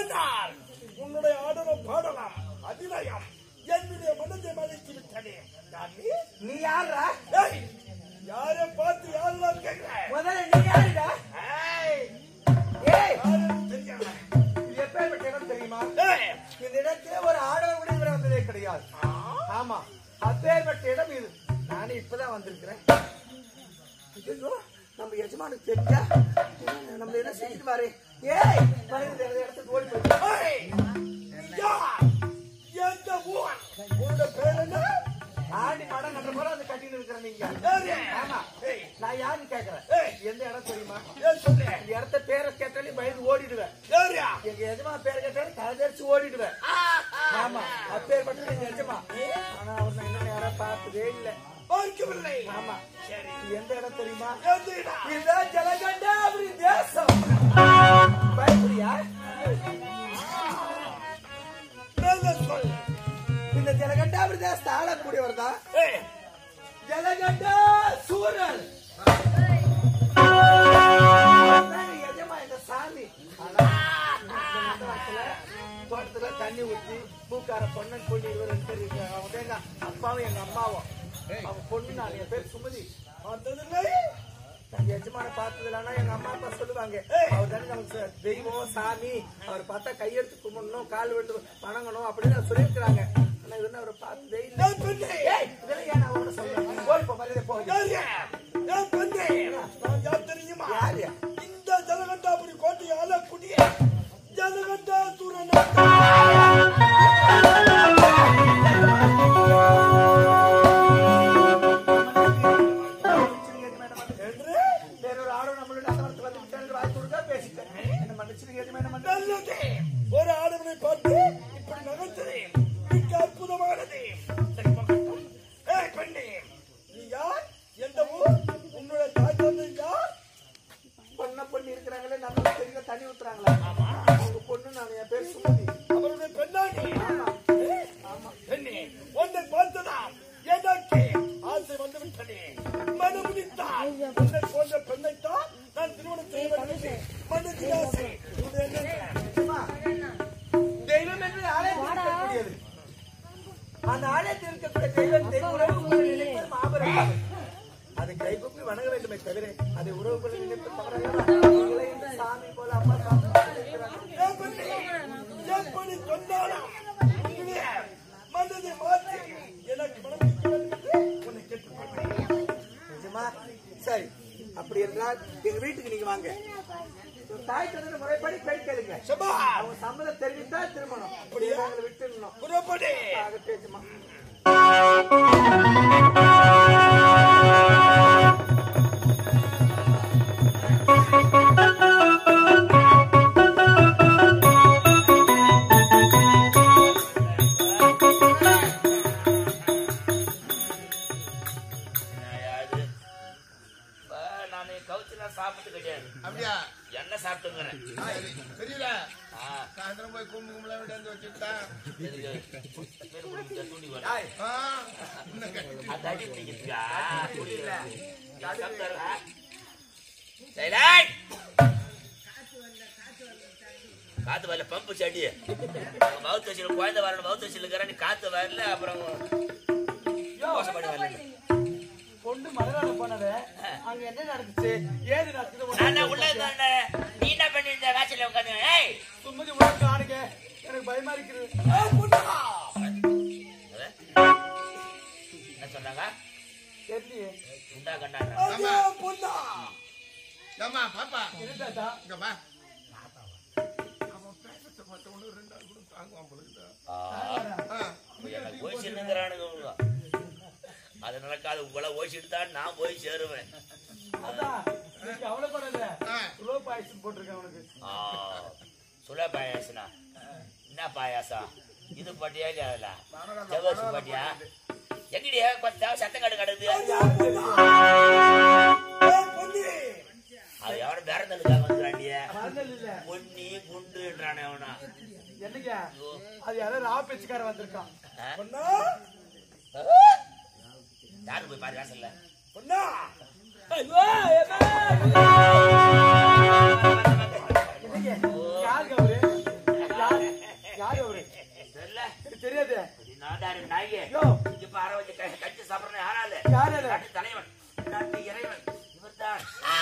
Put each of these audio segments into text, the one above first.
ஆனால் உன்னுடைய ஆடலும் பாடலாம் அபிநயம் என்னுடைய மனதை மலைத்து விட்டதே நான் நீ நீ யாரா ஏய், யாரை பார்த்து யாரெல்லாம் கேட்கிறேன் முதல்ல நீ யாருடா ஏய், ஏய் யாருன்னு தெரியாம இது எப்பேற்பட்ட இடம் தெரியுமா ஏய், இந்த இடத்துல ஒரு ஆடவர் கூட இவர் வந்ததே கிடையாது ஆமா அப்பேற்பட்ட இடம் இது நானே இப்பதான் வந்திருக்கிறேன் ஐயோ, நம்ம எஜமானுக்கு தெரிஞ்சா நம்ம என்ன செஞ்சுட்டு பாரு ஏய் பாரு, இந்த இடத்துக்கு ஓடி போய் ஏய், நீ யார்? எந்த ஊர்? உன்னோட பேர் என்ன? ஆடி படம் கட்டுற போல அந்த கட்டின்னு இருக்கிற நீங்க ஏய், ஆமா ஏய், நான் யாருன்னு கேக்குறேன் ஏய். எந்த இடம் தெரியுமா ஏன் சொல்லு? இந்த இடத்த பேரை கேட்டாலே பயந்து ஓடிடுவேன் ஏறியா? எங்க எஜமா பேர் கேட்டாலும் தலைதரிச்சு ஓடிடுவேன் ஆமா அப்பேற்பட்ட எங்க எஜமா ஆனா அவர் நான் இன்னும் நேரா பார்த்ததே இல்ல பார்க்கவில்லை. ஆமா சரி. இது எந்த இடம் தெரியுமா எந்த இடம்? இதுதான் ஜலகண்டாபுரி தேசம் பயப்படியா நல்ல சொல். இந்த ஜலகண்டாபுரி தேசத்தை ஆளக்கூடியவர் தான் ஏய், ஜலகண்டா சூரன் அவர்தாங்க எஜமா எங்க சாமி ஆனா, இந்த மண்டபத்துல தோட்டத்துல தண்ணி ஊத்தி பூக்கார பொண்ணன் பொண்ணு இருவர் ரெண்டு பேர் இருக்காங்க. அவங்க தான் எங்க அப்பாவும் எங்க அம்மாவும் அவங்க பொண்ணு நான் என் பேர் சுமதி பார்த்ததில்லை? எங்க எஜமான பார்த்ததுலன்னா எங்க அம்மா அப்பா சொல்லுவாங்க அவர் தானே நமக்கு ச- தெய்வம் சாமி அவர் பார்த்தா கையெடுத்து கும்பிடணும் கால் விழுந்து வணங்கணும் அப்படின்னு சொல்லியிருக்கிறாங்க ஆனா இது அவரை பார்த்ததே இல்லை என் பெண்ணே, ஏய், இதெல்லாம் ஏன் நான் உன்கிட்ட சொல்றேன்? போய் இப்ப மரியாதை போகுது. யாரு? என் பெண்ணே, நான் யார் தெரியுமா? யாரு? இந்த ஜலகண்டாபுரி கோட்டையை ஆளக்கூடிய ஜலகண்டாசுரன் என்று வேறொரு ஆளும் நம்மளோட அந்தரத்துல வந்து விட்டாரு, வாய் கொடுத்தா பேசிட்டேன். என்ன மன்னிச்சிருங்க, எஜமா, என்ன மன்னிச்சிருங்க. நல்லது ஒரு ஆடவனை பார்த்து இப்படி நகர்த்தது மிக அற்புதமானது சரி பார்க்கட்டும். ஏய் பெண்ணே நீ யார் எந்த ஊர் உன்னுடைய தாய் தந்தை யார் பொண்ணை பொண்ணு இருக்கிறாங்களே, நம்மளுக்கு தெரியுங்க, தண்ணி ஊத்துறாங்களா? அவங்க பொண்ணு நான், என் பேர் சுமதி. அவருடைய பெண்ணாகி ஆமா. ஏய், பெண்ணே உன்னை பார்த்ததாம் எனக்கு ஆசை வந்து விட்டது மனமுடித்தால் உன்னை போன்ற பெண்ணைத்தான் நான் திருமணம் செய்ய வேண்டும் மனது ஆசை உன்னுடைய எண்ணங்கள். எஜமா, தெய்வம் என்று ஆலயத்தில் இருக்கக்கூடியது. அந்த ஆலயத்தில் இருக்கக்கூடிய தெய்வம் தெய்வ உறவு கொள்ள நினைப்பது மாபெரும் தவறு. அதை கைகூப்பி வணங்க வேண்டுமே தவிர அதை உறவு கொள்ள நினைப்பது தவறல்லவா? நீங்களே இந்த சாமி போல அம்மா சாமி போல இருக்கிறாங்க. ஏன் பெண்ணே, எப்படி சொன்னாலும் உன்னுடைய மனதை மாற்றி எனக்கு மனம் பிடிக்க வேண்டும் என்று உன்னை கேட்டுக்கொள்கிறேன் நிஜமா? சரி அப்படி என்றால் எங்க வீட்டுக்கு நீங்க வாங்க ஒரு தாய் தந்தை முறைப்படி பெண் கேளுங்க சபா அவங்க சம்மதம் தெரிவித்தா திருமணம் அப்படியே அவங்களை விட்டுடணும் புறப்படி ஆகட்டும் எஜமா. நான் கவுச்சுலாம் சாப்பிட்டு கிடையாது அப்படியா என்ன சாப்பிட்டுங்கிறேன் சரி தெரியல ஆ, சாயந்தரம் போய் கும்பு கும்பலாம் விட்டு வச்சுட்டான் எதுக்கு? பேரு குடிக்க தூண்டி வர. தாய், ஆ, இன்னும் கட்டி அது அடி பிடிக்கிறதுக்கா? குடிக்கல. சாப்பிட்டாரா? சைலண்ட். காத்து வரல பம்பு செடி மவுத் வச்சு குழந்தை வரணும் மவுத் வச்சு நீ காத்து வரல அப்புறம் மோசப்படி வரல பொண்ணு மதுரால போனது அங்க என்ன நடந்துச்சு ஏது நடக்குது நான் என்ன உள்ள இருந்தேன் நீ என்ன பண்ணிருந்த வாசல்ல உட்காந்து ஏய் சும்மதி உனக்கு ஆடுங்க எனக்கு பயமா இருக்குது என்ன சொன்னாங்க தெரியலையே உண்டா கண்டாங்க ஐயா பொண்ணா ஏம்மா பாப்பா என்ன தாத்தா இங்க வா அவன் பேசத்தை பார்த்த உடனே ரெண்டு நாள் கூட தாங்குவான் போல இருக்குதா? ஆ, எனக்கு போய் சின்னுங்கிறானுங்க அது நடக்காது உங்களை ஓசிட்டு தான் நான் போய் சேருவேன் அதான் நீ கவலைப்படாத ஆ. லோ பாய்சன் போட்டிருக்கேன் உனக்கு ஆ, சுள பாயாசனா என்ன பாயாசம் இது பாட்டியா இல்லையா அதில் ஜவர்சி பாட்டியா எங்கடி கொஞ்சம் சத்தம் கடு கிடக்குது ஏய் பொண்ணு அது எவன பேரந்தலுக்காக வந்துக்கிறாண்டிய மறந்தல் இல்ல பொன்னி குண்டுன்றானே அவனா என்னங்க அது யாரோ ரா பேச்சுக்கார வந்திருக்கான் ஆ? பொண்ணா யாரு போய் பாரு வாசல்ல பொண்ணா என்னங்க யாருக்கு அவரு நாடாரு நாயே யோ. இப்ப அரை வச்சு க- கட்டி சாப்பிடணும் யாரால யார் அது? நாட்டு தலைவன் நாட்டு இறைவன் இவர்தான்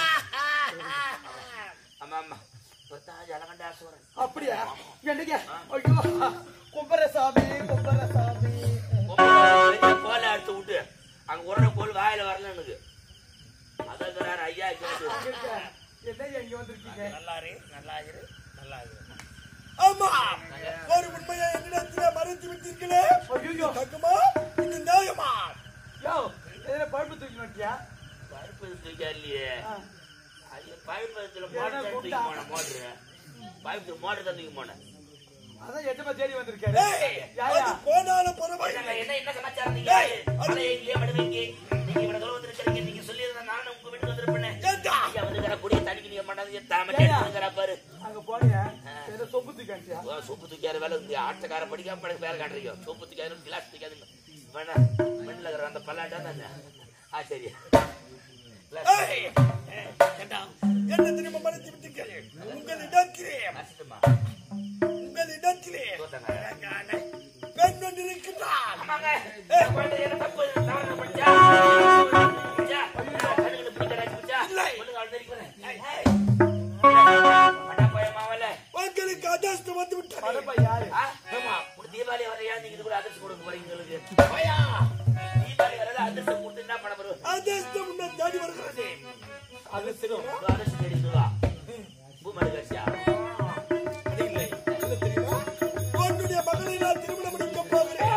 ஆமா ஆமா இவர்தான் ஜலகண்டாசுவரன் அப்படியா என்னங்க ஐயோ கும்பரசாமி கும்பரசாமி பெரிய கோலை எடுத்து விட்டு அங்க உடனே கோல் வாயில வரல எனக்கு அதான் ஐயா கேட்டு என்னங்க இங்க வந்திருக்கீங்க நல்லா இரு நல்லா இரு நல்லா இரு ஆமா ஒரு உண்மையை என்னிடத்திலே மறைத்து விட்டீர்களே ஐயோ தகுமா இது நியாயமா யோ எதுல பழுப்பு தூக்கி மாட்டியா பருப்பு தூக்கா இல்லையே அது பழுப்பத்துல ஏன்னா மோட்டர் தூக்கி கூப்பிட்டா. போன மோட்டரு பழுப்பு மோட்டர் தான் தூக்கி போனேன் அதான் எட்டமா தேடி வந்திருக்காரு ஏய், யாயா அது போனாலும் என்னங்க, பரவாயில்லை என்ன என்ன சமாச்சாரம் நீங்க ஏய், அது- மலை எங்கேயே மடுவீங்க நீங்க இவ்வளவு தூரம் வந்திருக்கீங்க நீங்க சொல்லியிருந்தா நானும் உங்க வீட்டுக்கு வந்திருப்பேன் ஏண்டா? ஐயா வந்துக்கிற குடிய தண்ணிக்கு நீங்க பண்ணாதீங்க தாம ஏயா? கேட்டுக்கிற பாரு அங்க போனியா ஏதோ சொப்பு தூக்கி காட்டியா ஓ, சோப்பு தூக்கியாரு வேலை இருந்து ஆட்டக்கார படிக்காம படி வேலை காட்டுறீங்க சோப்பு தூக்கியாரு கிளாஸ் தூக்கியாரு வேணா மண்ணில் இருக்கிற அந்த பல்லாட்டா தானே ஆ சரி ஏய், ஏண்டா? என்ன திரும்ப மறைத்து விட்டீர்கள் உங்களிடத்திலே அசிட்டமா உங்களிடத்திலே தோத்தங்க பெண் ஒன்று இருக்கின்றான் ஆமாங்க ஏய், குழந்தை என்ன தப்பு தவறு பண்ணிச்சா பண்ணிச்சா? கண்ணுல பிடிக்கிறாச்சு பண்ணிச்சா? இல்லை. ஒண்ணுங்க அவள் தெரிவிக்கிறேன். ஏய், ஏய். அடா போய் மாவல. உங்களுக்கு அதிர்ஷ்டம் வந்து விட்டது படப்பா யாரு ஆ? ஆமா. ஒரு தீபாவளி வரையா நீங்க இது கூட அதிர்ஷ்டம் கொடுக்க போறீங்க எங்களுக்கு. போயா. தீபாவளி வரல அதிர்ஷ்டம் கொடுத்து என்ன பண்ண போறோம்? அதிர்ஷ்டம் உன்னை தேடி வருகிறது அது சிறு இதோ அதிர்ஷ்டம் தேடி இது வா. பூமாரி கட்சியா? அது இல்லை என்ன தெரியுமா உன்னுடைய மகளை நான் திருமணம் முடிக்க போகிறேன்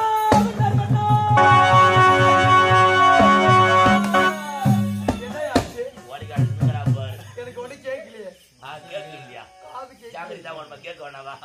என்ன ஆச்சு ஓடிக்காடு நின்னுக்கிறா பாரு. எனக்கு ஒண்ணு கேட்கலையே ஆ, கேக்கு இல்லையா? காது கேட்க ஜாக்கிரதை தான் உன்னை கேட்க வேணாவா?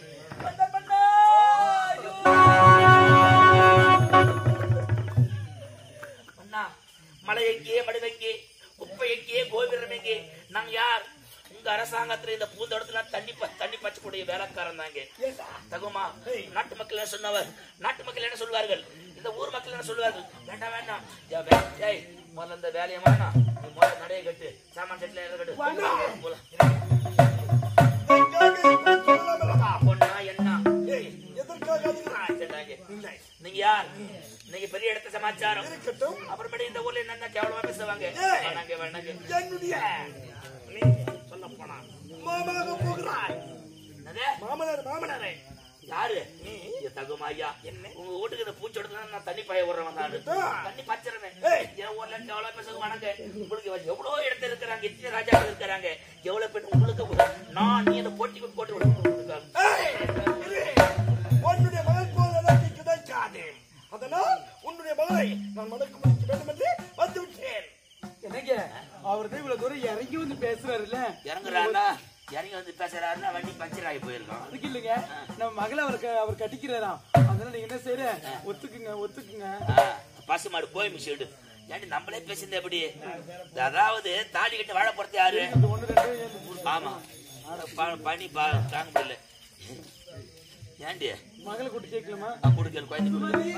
அண்ணா, மலை எங்கே மடுவெங்கே குப்பை எங்கே கோபுரம் எங்கே நாங்க யார் உங்க அரசாங்கத்துல இந்த பூந்தோட்டத்துல தண்ணி ப- தண்ணி பச்சக்கூடிய வேலைக்காரன் தாங்க தகுமா நாட்டு மக்கள் என்ன சொன்னவர் நாட்டு மக்கள் என்ன சொல்வார்கள் இந்த ஊர் மக்கள் என்ன சொல்வார்கள் வேண்டாம் வேண்டாம் ஏய், வே- ஏய் முதல்ல இந்த வேலையை வேணாம் நீ முதல்ல நடைய கட்டு சாமான் செட்டில் இடம் கட்டு போலாம். எதற்காக இப்படி சொல்லாமலா? பொண்ணா என்ன ஏய், எதற்காக ஆ, அதுகிறாய்? சரிதாங்க. நீங்க யார் நீங்க பெரிய இடத்த சமாச்சாரம் இருக்கட்டும் அப்புறமேட்டு இந்த ஊர்ல என்னென்ன கேவலமா பேசுவாங்க ஏய். வேணாங்க வேணாங்க என்னுடைய நீ சொல்ல போனா மாமாக போகிறாய் என்னது? மாமனார் மாமனாரே யாரு இது தகுமா ஐயா என்ன உங்க வீட்டுக்கு இந்த பூச்சோடத்துல நான் தண்ணி பாய விடுறவன் தான் தண்ணி பச்சிருவேன் ஏய். என் ஊர்ல எவ்வளவு பேசுங்க வணங்க உங்களுக்கு எவ்வளவு இடத்துல இருக்கிறாங்க இத்தனை ராஜாக்கள் இருக்கிறாங்க எவ்வளவு பேர் உங்களுக்கு நான் நீ அந்த போட்டி போட்டு விடுங்க ஏய், இரு. உன்னுடைய மகள் போல் எனக்கு கிடைக்காது அதனால் உன்னுடைய மகளை நான் மணக்க முடிக்க வேண்டும் என்று வந்து விட்டேன் என்னங்க அவர் தான் இவ்வளவு தூரம் இறங்கி வந்து பேசுறாருல்ல இறங்குறானா இறங்கி வந்து பேசுறாருன்னா வண்டி பஞ்சர் ஆகி போயிருக்கான் அதுக்கு இல்லைங்க நம்ம மகளை அவர் க- அவர் கட்டிக்கிறாராம் அதனால நீங்க என்ன செய்யற ஒத்துக்குங்க ஒத்துக்குங்க பசுமாடு போய் மிஷிடு ஏன்டி நம்மளே பேசுறது எப்படி அதாவது தாலி கட்டு வாழ போறது யாரு இந்த ஒண்ணு ரெண்டு ஏழு. ஆமா ப- பனி பா- தாங்க முடியல ஏண்டி மகளை கூட்டி கேட்கலாமா கொடுக்கல குழந்தை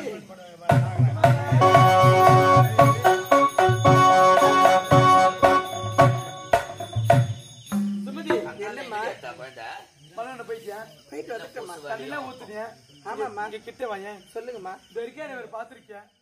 சுமதி என்னம்மா குழந்தை பல்லவன போயிட்டியா போயிட்டு வந்துட்டேன் தண்ணிலாம் ஊத்துனியா ஆமாம்மா இங்க கிட்ட வாயேன் சொல்லுங்கம்மா இது வரைக்கும் அவர் பாத்திருக்கியா